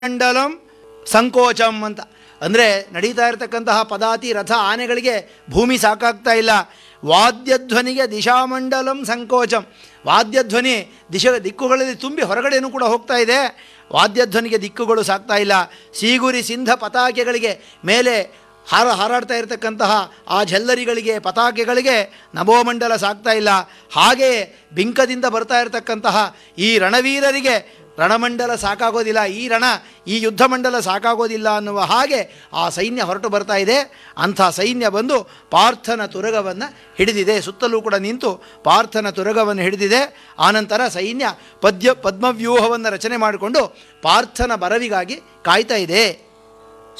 ಮಂಡಲಂ ಸಂಕೋಚಂ ಅಂತ ಅಂದರೆ ನಡೀತಾ ಇರತಕ್ಕಂತಹ ಪದಾತಿ ರಥ ಆನೆಗಳಿಗೆ ಭೂಮಿ ಸಾಕಾಗ್ತಾ ಇಲ್ಲ ವಾದ್ಯಧ್ವನಿಗೆ ದಿಶಾಮಂಡಲಂ ಸಂಕೋಚಂ ವಾದ್ಯಧ್ವನಿ ದಿಶ ದಿಕ್ಕುಗಳಲ್ಲಿ ತುಂಬಿ ಹೊರಗಡೆನೂ ಕೂಡ ಹೋಗ್ತಾ ಇದೆ ವಾದ್ಯಧ್ವನಿಗೆ ದಿಕ್ಕುಗಳು ಸಾಕ್ತಾ ಇಲ್ಲ ಸೀಗುರಿ ಸಿಂಧ ಪತಾಕೆಗಳಿಗೆ ಮೇಲೆ ಹಾರ ಹಾರಾಡ್ತಾ ಇರತಕ್ಕಂತಹ ಆ ಝಲ್ಲರಿಗಳಿಗೆ ಪತಾಕೆಗಳಿಗೆ ನಭೋಮಂಡಲ ಸಾಕ್ತಾ ಇಲ್ಲ ಹಾಗೆಯೇ ಬಿಂಕದಿಂದ ಬರ್ತಾ ಇರತಕ್ಕಂತಹ ಈ ರಣವೀರರಿಗೆ ರಣಮಂಡಲ ಸಾಕಾಗೋದಿಲ್ಲ ಈ ರಣ ಈ ಯುದ್ಧ ಮಂಡಲ ಸಾಕಾಗೋದಿಲ್ಲ ಅನ್ನುವ ಹಾಗೆ ಆ ಸೈನ್ಯ ಹೊರಟು ಬರ್ತಾ ಇದೆ ಅಂಥ ಸೈನ್ಯ ಬಂದು ಪಾರ್ಥನ ತುರಗವನ್ನು ಹಿಡಿದಿದೆ ಸುತ್ತಲೂ ಕೂಡ ನಿಂತು ಪಾರ್ಥನ ತುರಗವನ್ನು ಹಿಡಿದಿದೆ ಆನಂತರ ಸೈನ್ಯ ಪದ್ಯ ಪದ್ಮವ್ಯೂಹವನ್ನು ರಚನೆ ಮಾಡಿಕೊಂಡು ಪಾರ್ಥನ ಬರವಿಗಾಗಿ ಕಾಯ್ತಾ ಇದೆ